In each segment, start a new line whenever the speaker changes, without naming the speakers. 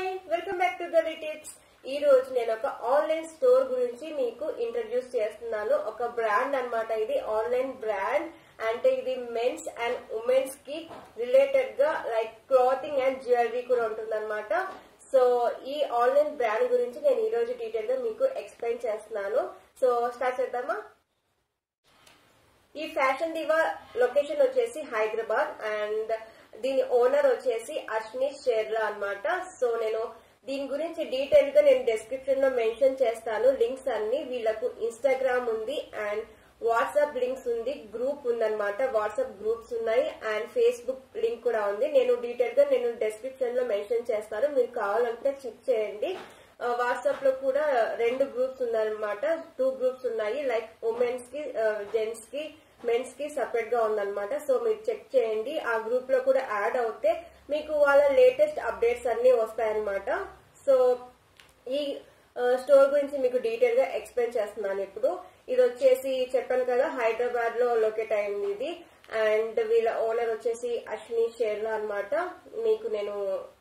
hi welcome back to Gali tips ఈ రోజు నేను ఒక ఆన్లైన్ స్టోర్ గురించి మీకు ఇంట్రడ్యూస్ చేస్తున్నాను ఒక బ్రాండ్ అన్నమాట ఇది ఆన్లైన్ బ్రాండ్ అంటే ఇది మెన్స్ అండ్ ఉమెన్స్ కి రిలేటెడ్ గా లైక్ క్లాతింగ్ అండ్ జ్యువెలరీ కూడా ఉంటుందన్నమాట సో ఈ ఆన్లైన్ బ్రాండ్ గురించి నేను ఈ రోజు డీటెయిల్ గా మీకు ఎక్స్ప్లెయిన్ చేస్తున్నాను సో స్టార్ట్ చేద్దామా ఈ ఫ్యాషన్ డివా లొకేషన్ వచ్చేసి హైదరాబాద్ అండ్ దీని ఓనర్ వచ్చేసి అశ్నీష్ షేర్లా అన్నమాట సో నేను దీని గురించి డీటెయిల్ గా నేను డిస్క్రిప్షన్ లో మెన్షన్ చేస్తాను లింక్స్ అన్ని వీళ్ళకు ఇన్స్టాగ్రామ్ ఉంది అండ్ వాట్సాప్ లింక్స్ ఉంది గ్రూప్ ఉందన్నమాట వాట్సాప్ గ్రూప్స్ ఉన్నాయి అండ్ ఫేస్బుక్ లింక్ కూడా ఉంది నేను డీటెయిల్ గా నేను డిస్క్రిప్షన్ లో మెన్షన్ చేస్తాను మీరు కావాలంటే చెక్ చేయండి వాట్సాప్ లో కూడా రెండు గ్రూప్స్ ఉన్నాయన్నమాట టూ గ్రూప్స్ ఉన్నాయి లైక్ ఉమెన్స్ కి జెంట్స్ కి మెన్స్ కి సపరేట్ గా ఉందన్నమాట సో మీరు చెక్ చేయండి ఆ గ్రూప్ లో కూడా యాడ్ అవుతే మీకు వాళ్ళ లేటెస్ట్ అప్డేట్స్ అన్ని వస్తాయన్నమాట సో ఈ స్టోర్ గురించి మీకు డీటెయిల్ గా ఎక్స్ప్లెయిన్ చేస్తున్నాను ఇప్పుడు ఇది వచ్చేసి చెప్పాను కదా హైదరాబాద్ లో లొకేట్ అయింది ఇది అండ్ వీళ్ళ ఓనర్ వచ్చేసి అశ్విని షేర్లా అనమాట మీకు నేను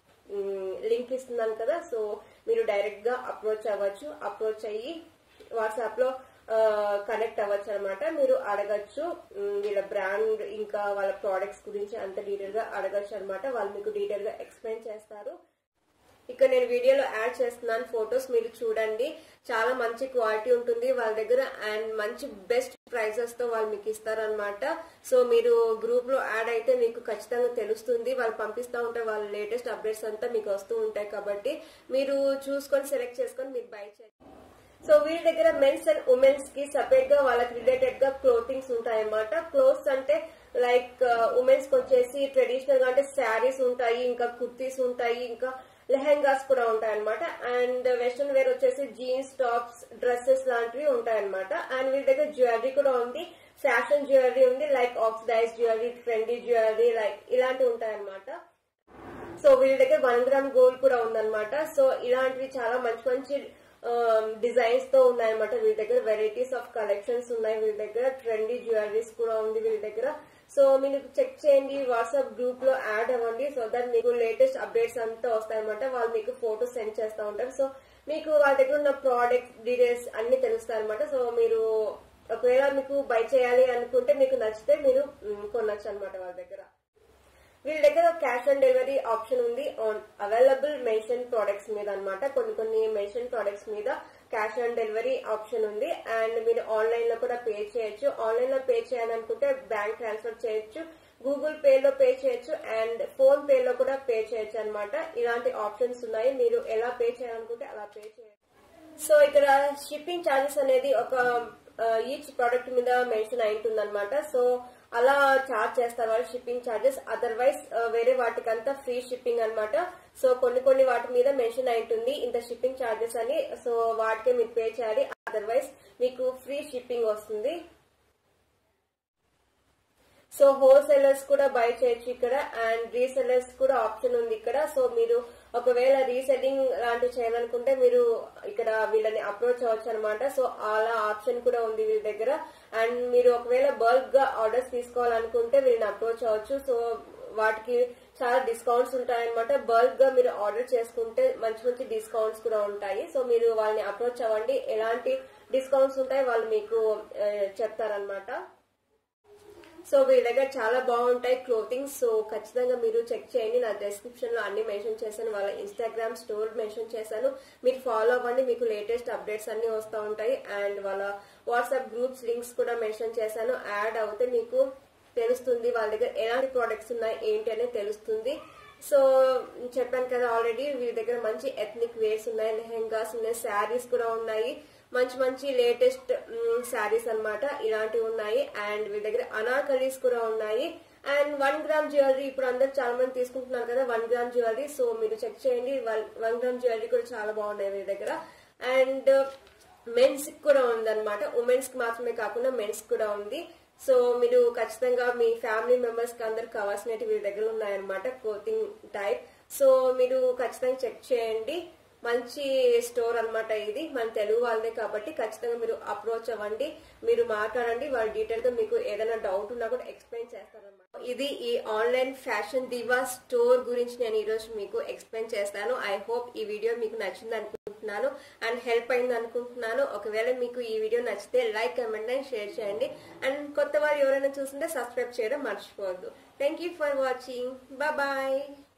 లింక్ ఇస్తున్నాను కదా సో మీరు డైరెక్ట్ గా అప్రోచ్ అవ్వచ్చు అప్రోచ్ అయ్యి వాట్సాప్ లో కనెక్ట్ అవ్వచ్చు అనమాట మీరు అడగచ్చు వీళ్ళ బ్రాండ్ ఇంకా వాళ్ళ ప్రోడక్ట్స్ గురించి అంత డీటెయిల్ గా అడగచ్చు అనమాట వాళ్ళు మీకు డీటెయిల్ గా ఎక్స్ప్లెయిన్ చేస్తారు ఇక్కడ నేను వీడియోలో యాడ్ చేస్తున్నాను ఫొటోస్ మీరు చూడండి చాలా మంచి క్వాలిటీ ఉంటుంది వాళ్ళ దగ్గర అండ్ మంచి బెస్ట్ ప్రైజెస్ తో వాళ్ళు మీకు ఇస్తారనమాట సో మీరు గ్రూప్ లో యాడ్ అయితే మీకు ఖచ్చితంగా తెలుస్తుంది వాళ్ళు పంపిస్తూ ఉంటే వాళ్ళ లేటెస్ట్ అప్డేట్స్ అంతా మీకు వస్తూ ఉంటాయి కాబట్టి మీరు చూసుకొని సెలెక్ట్ చేసుకొని మీరు బై చేయండి సో వీళ్ళ దగ్గర మెన్స్ అండ్ ఉమెన్స్ కి సపరేట్ గా వాళ్ళకి రిలేటెడ్ గా క్లోతింగ్స్ ఉంటాయన్నమాట క్లోత్స్ అంటే లైక్ ఉమెన్స్ కి వచ్చేసి ట్రెడిషనల్ గా అంటే శారీస్ ఉంటాయి ఇంకా కుర్తీస్ ఉంటాయి ఇంకా లెహెంగాస్ కూడా ఉంటాయి అనమాట అండ్ వెస్ట్రన్ వేర్ వచ్చేసి జీన్స్ టాప్స్ డ్రెస్సెస్ లాంటివి ఉంటాయి అనమాట అండ్ వీళ్ళ దగ్గర జ్యువెలరీ కూడా ఉంది ఫ్యాషన్ జ్యువెలరీ ఉంది like oxidize jewellery trendy jewellery like ఇలాంటివి ఉంటాయి అనమాట సో వీళ్ళ దగ్గర వన్ గ్రామ్ గోల్డ్ కూడా ఉందన్నమాట సో ఇలాంటివి చాలా మంచి మంచి డిజైన్స్ తో ఉన్నాయన్నమాట వీళ్ళ దగ్గర వెరైటీస్ ఆఫ్ కలెక్షన్స్ ఉన్నాయి వీళ్ళ దగ్గర ట్రెండీ జ్యువెలరీస్ కూడా ఉంది వీళ్ళ దగ్గర సో మీరు చెక్ చేయండి వాట్సాప్ గ్రూప్ లో యాడ్ అవ్వండి సో దట్ మీకు లేటెస్ట్ అప్డేట్స్ అంతా వస్తాయన్నమాట వాళ్ళు మీకు ఫోటోస్ సెండ్ చేస్తూ ఉంటారు సో మీకు వాళ్ళ దగ్గర ఉన్న ప్రోడక్ట్ డీటెయిల్స్ అన్ని తెలుస్తాయి అనమాట సో మీరు ఒకవేళ మీకు బై చేయాలి అనుకుంటే మీకు నచ్చితే మీరు కొనొచ్చు అనమాట వాళ్ళ దగ్గర వీళ్ళ దగ్గర క్యాష్ ఆన్ డెలివరీ ఆప్షన్ ఉంది ఆన్ అవైలబుల్ మెన్షన్ ప్రొడక్ట్స్ మీద అనమాట కొన్ని కొన్ని మెన్షన్ ప్రొడక్ట్స్ మీద క్యాష్ ఆన్ డెలివరీ ఆప్షన్ ఉంది అండ్ మీరు ఆన్లైన్ లో కూడా పే చేయొచ్చు ఆన్లైన్ లో పే చేయాలనుకుంటే బ్యాంక్ ట్రాన్స్ఫర్ చేయొచ్చు గూగుల్ పే లో పే చేయొచ్చు అండ్ ఫోన్ పే లో కూడా పే చేయొచ్చు అనమాట ఇలాంటి ఆప్షన్స్ ఉన్నాయి మీరు ఎలా పే చేయాలనుకుంటే అలా పే చేయొచ్చు సో ఇక్కడ షిప్పింగ్ ఛార్జెస్ అనేది ఒక ఈచ్ ప్రోడక్ట్ మీద మెన్షన్ అయింటుంది అనమాట సో అలా చార్జ్ చేస్తారు వాళ్ళు షిప్పింగ్ ఛార్జెస్ అదర్వైజ్ వేరే వాటికంతా ఫ్రీ షిప్పింగ్ అనమాట సో కొన్ని కొన్ని వాటి మీద మెన్షన్ అయింటుంది ఇంత షిప్పింగ్ ఛార్జెస్ అని సో వాటికే మీరు పే చేయాలి అదర్వైజ్ మీకు ఫ్రీ షిప్పింగ్ వస్తుంది సో హోల్సేలర్స్ కూడా బై చేయొచ్చు ఇక్కడ అండ్ రీసెలర్స్ కూడా ఆప్షన్ ఉంది ఇక్కడ సో మీరు ఒకవేళ రీసెల్లింగ్ లాంటివి చేయాలనుకుంటే మీరు ఇక్కడ వీళ్ళని అప్రోచ్ అవ్వచ్చు అనమాట సో అలా ఆప్షన్ కూడా ఉంది వీళ్ళ దగ్గర అండ్ మీరు ఒకవేళ బల్క్ గా ఆర్డర్స్ తీసుకోవాలనుకుంటే వీళ్ళని అప్రోచ్ అవ్వచ్చు సో వాటికి చాలా డిస్కౌంట్స్ ఉంటాయన్నమాట బల్క్ గా మీరు ఆర్డర్ చేసుకుంటే మంచి మంచి డిస్కౌంట్స్ కూడా ఉంటాయి సో మీరు వాళ్ళని అప్రోచ్ అవ్వండి ఎలాంటి డిస్కౌంట్స్ ఉంటాయి వాళ్ళు మీకు చెప్తారనమాట సో వీళ్ళ దగ్గర చాలా బాగుంటాయి క్లోతింగ్ సో ఖచ్చితంగా మీరు చెక్ చేయండి నా డిస్క్రిప్షన్ లో అన్ని మెన్షన్ చేశాను వాళ్ళ ఇన్స్టాగ్రామ్ స్టోర్ మెన్షన్ చేశాను మీరు ఫాలో అవ్వండి మీకు లేటెస్ట్ అప్డేట్స్ అన్ని వస్తూ ఉంటాయి అండ్ వాళ్ళ వాట్సాప్ గ్రూప్స్ లింక్స్ కూడా మెన్షన్ చేశాను యాడ్ అవుతే మీకు తెలుస్తుంది వాళ్ళ దగ్గర ఎలాంటి ప్రోడక్ట్స్ ఉన్నాయి ఏంటి అనేది తెలుస్తుంది సో చెప్పాను కదా ఆల్రెడీ వీళ్ళ దగ్గర మంచి ఎథ్నిక్ వేర్స్ ఉన్నాయి లెహెంగాస్ ఉన్నాయి శారీస్ కూడా ఉన్నాయి మంచి మంచి లేటెస్ట్ శారీస్ అనమాట ఇలాంటివి ఉన్నాయి అండ్ వీళ్ళ దగ్గర అనార్కలీస్ కూడా ఉన్నాయి అండ్ వన్ గ్రామ్ జ్యువెలరీ ఇప్పుడు అందరు చాలా మంది తీసుకుంటున్నారు కదా వన్ గ్రామ్ జ్యువెలరీ సో మీరు చెక్ చేయండి వన్ గ్రామ్ జ్యువెలరీ కూడా చాలా బాగున్నాయి వీళ్ళ దగ్గర అండ్ మెన్స్ కూడా ఉందన్నమాట ఉమెన్స్ కి మాత్రమే కాకుండా మెన్స్ కూడా ఉంది సో మీరు ఖచ్చితంగా మీ ఫ్యామిలీ మెంబర్స్ కి అందరికి కావాల్సినవి వీళ్ళ దగ్గర ఉన్నాయన్నమాట క్లోతింగ్ టైప్ సో మీరు ఖచ్చితంగా చెక్ చేయండి మంచి స్టోర్ అన్నమాట ఇది మన తెలుగు వాళ్ళదే కాబట్టి ఖచ్చితంగా మీరు అప్రోచ్ అవ్వండి మీరు మాట్లాడండి వాళ్ళు డీటెయిల్ గా మీకు ఏదైనా డౌట్ ఉన్నా కూడా ఎక్స్ప్లెయిన్ చేస్తారన్నమాట ఇది ఈ ఆన్లైన్ ఫ్యాషన్ దివా స్టోర్ గురించి నేను ఈ రోజు మీకు ఎక్స్ప్లెయిన్ చేస్తాను ఐ హోప్ ఈ వీడియో మీకు నచ్చింది అనుకుంటున్నాను అండ్ హెల్ప్ అయింది అనుకుంటున్నాను ఒకవేళ మీకు ఈ వీడియో నచ్చితే లైక్ కమెంట్ అండ్ షేర్ చేయండి అండ్ కొత్త వారు ఎవరైనా చూస్తుంటే సబ్స్క్రైబ్ చేయడం మర్చిపోవద్దు thank you for watching bye